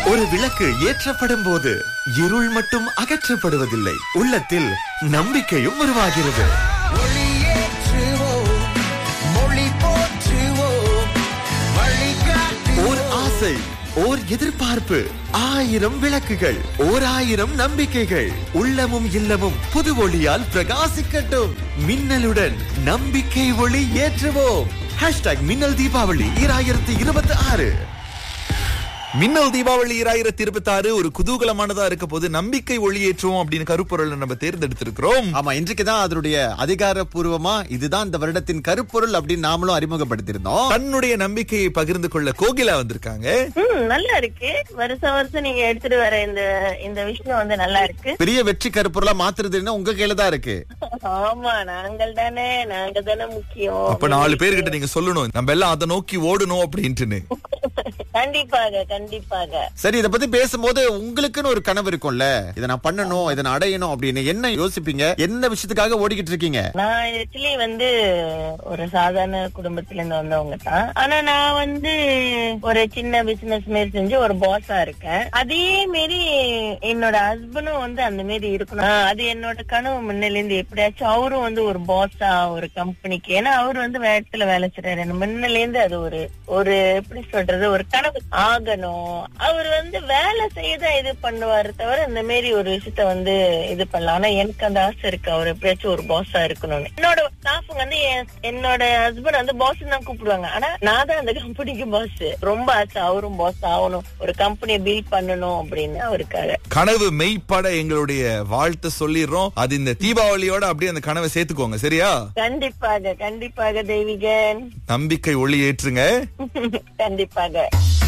ஒரு விளக்கு ஏற்றப்படும் போது இருள் மட்டும் அகற்றப்படுவதில்லை உள்ளத்தில் நம்பிக்கையும் உருவாகிறது ஒளியேற்றுவோம், மொழி போற்றுவோம், வழிகாட்டு ஓர் ஆசை ஓர் எதிர்பார்ப்பு ஆயிரம் விளக்குகள் ஓர் ஆயிரம் நம்பிக்கைகள் உள்ளமும் இல்லமும் புது ஒளியால் பிரகாசிக்கட்டும் மின்னலுடன் நம்பிக்கை ஒளி ஏற்றுவோம் ஹேஷ்டாக் மின்னல் தீபாவளி ஈராயிரத்தி இருபத்தி ஆறு மின்னல் தீபாவளி இராயிரத்தி இருபத்தி ஆறு ஒரு குதூகலமானதா இருக்க போது நம்பிக்கை ஒளியேற்றுவோம் அப்படின்னு கருப்பொருள் நம்ம தேர்ந்தெடுத்திருக்கிறோம் ஆமா இன்றைக்கு தான் அதனுடைய அதிகாரப்பூர்வமா இதுதான் இந்த வருடத்தின் கருப்பொருள் அப்படின்னு நாமளும் அறிமுகப்படுத்தியிருந்தோம் தன்னுடைய நம்பிக்கையை பகிர்ந்து கொள்ள கோகிலா வந்திருக்காங்க ம் நல்லா இருக்கு வருஷம் வருஷம் நீங்க எடுத்துட்டு வர இந்த இந்த விஷயம் வந்து நல்லா இருக்கு பெரிய வெற்றி கருப்பொருளா மாத்துறதுன்னு உங்க கையில தான் இருக்கு ஆமா நாங்கள் தானே நாங்க தானே முக்கியம் அப்ப நாலு பேர்கிட்ட நீங்க சொல்லணும் நம்ம எல்லாம் அதை நோக்கி ஓடணும் அப்படின்ட்டுன்னு கண்டிப்பாக கண்டிப்பாக சரி இத பத்தி பேசும்போது உங்களுக்குன்னு ஒரு கனவு இருக்கும்ல இதை நான் பண்ணணும் இதை நான் அடையணும் அப்படின்னு என்ன யோசிப்பீங்க என்ன விஷயத்துக்காக ஓடிக்கிட்டு இருக்கீங்க நான் ஆக்சுவலி வந்து ஒரு சாதாரண குடும்பத்துல இருந்து வந்தவங்க தான் ஆனா நான் வந்து ஒரு சின்ன பிசினஸ் மாரி செஞ்சு ஒரு பாஸா இருக்கேன் அதே மாரி என்னோட ஹஸ்பண்டும் வந்து அந்த மாரி இருக்கணும் ஆஹ் அது என்னோட கனவு முன்னில இருந்து எப்படியாச்சும் அவரும் வந்து ஒரு பாஸா ஒரு கம்பெனிக்கு ஏன்னா அவர் வந்து வேற இடத்துல வேலை செய்யறாரு எனக்கு முன்னில இருந்து அது ஒரு ஒரு எப்படி சொல்றது ஒரு கனவு ஆகணும் அவர் வந்து வேலை செய்யதான் இது பண்ணுவாரு தவிர இந்த மாரி ஒரு விஷயத்த வந்து இது பண்ணலாம் ஆனா எனக்கு அந்த ஆசை இருக்கு அவர் எப்படியாச்சும் ஒரு பாஸா இருக்கணும்னு என்னோட ஸ்டாஃபுங்க வந்து என்- என்னோட ஹஸ்பண்ட் வந்து பாஸ் தான் கூப்பிடுவாங்க ஆனா நான் தான் அந்த கம்பெனிக்கு பாஸ் ரொம்ப ஆசை அவரும் பாஸ் ஆகணும் ஒரு கம்பெனியை பில்ட் பண்ணணும் அப்படின்னு அவருக்காக கனவு மெய்ப்பட எங்களுடைய வாழ்த்து சொல்லிடுறோம் அது இந்த தீபாவளியோட அப்படியே அந்த கனவை சேர்த்துக்கோங்க சரியா கண்டிப்பாக கண்டிப்பாக தெய்வீகன் நம்பிக்கை ஒளி ஏற்றுங்க கண்டிப்பாக